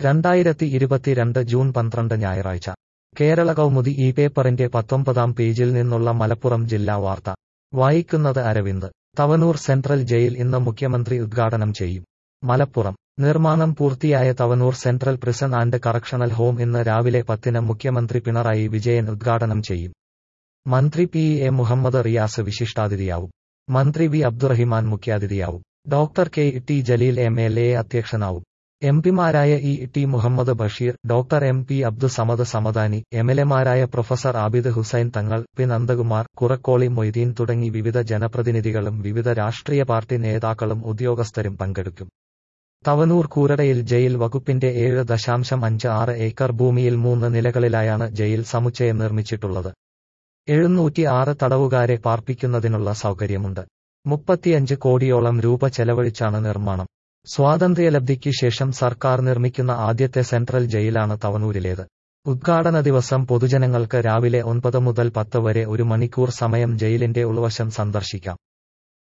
രണ്ടായിരത്തി ഇരുപത്തിരണ്ട് ജൂൺ പന്ത്രണ്ട് ഞായറാഴ്ച കേരള കൗമുദി ഈ പേപ്പറിന്റെ പത്തൊമ്പതാം പേജിൽ നിന്നുള്ള മലപ്പുറം ജില്ലാ വാർത്ത വായിക്കുന്നത് അരവിന്ദ് തവനൂർ സെൻട്രൽ ജയിൽ ഇന്ന് മുഖ്യമന്ത്രി ഉദ്ഘാടനം ചെയ്യും മലപ്പുറം നിർമ്മാണം പൂർത്തിയായ Tavanur central prison and correctional home ഇന്ന് രാവിലെ പത്തിന് മുഖ്യമന്ത്രി പിണറായി വിജയൻ ഉദ്ഘാടനം ചെയ്യും മന്ത്രി പി എ മുഹമ്മദ് റിയാസ് വിശിഷ്ടാതിഥിയാവും മന്ത്രി വി അബ്ദുറഹിമാൻ മുഖ്യാതിഥിയാവും doctor K T Jaleel M L A അധ്യക്ഷനാവും എം പിമാരായ E T Muhammad Basheer doctor M P Abdussamad Samadani M L എമാരായ പ്രൊഫസർ ആബിദ് ഹുസൈൻ തങ്ങൾ പി നന്ദകുമാർ കുറക്കോളി മൊയ്തീൻ തുടങ്ങി വിവിധ ജനപ്രതിനിധികളും വിവിധ രാഷ്ട്രീയ പാർട്ടി നേതാക്കളും ഉദ്യോഗസ്ഥരും പങ്കെടുക്കും തവനൂർ കൂരടയിൽ ജയിൽ വകുപ്പിന്റെ ഏഴ് ദശാംശം അഞ്ച് ആറ് ഏക്കർ ഭൂമിയിൽ മൂന്ന് നിലകളിലായാണ് ജയിൽ സമുച്ചയം നിർമ്മിച്ചിട്ടുള്ളത് എഴുന്നൂറ്റി ആറ് തടവുകാരെ പാർപ്പിക്കുന്നതിനുള്ള സൗകര്യമുണ്ട് മുപ്പത്തിയഞ്ച് കോടിയോളം രൂപ ചെലവഴിച്ചാണ് നിർമ്മാണം സ്വാതന്ത്ര്യലബ്ധിക്ക് ശേഷം സർക്കാർ നിർമ്മിക്കുന്ന ആദ്യത്തെ സെൻട്രൽ ജയിലാണ് തവനൂരിലേത് ഉദ്ഘാടന ദിവസം പൊതുജനങ്ങൾക്ക് രാവിലെ ഒൻപത് മുതൽ പത്ത് വരെ ഒരു മണിക്കൂർ സമയം ജയിലിന്റെ ഉൾവശം സന്ദർശിക്കാം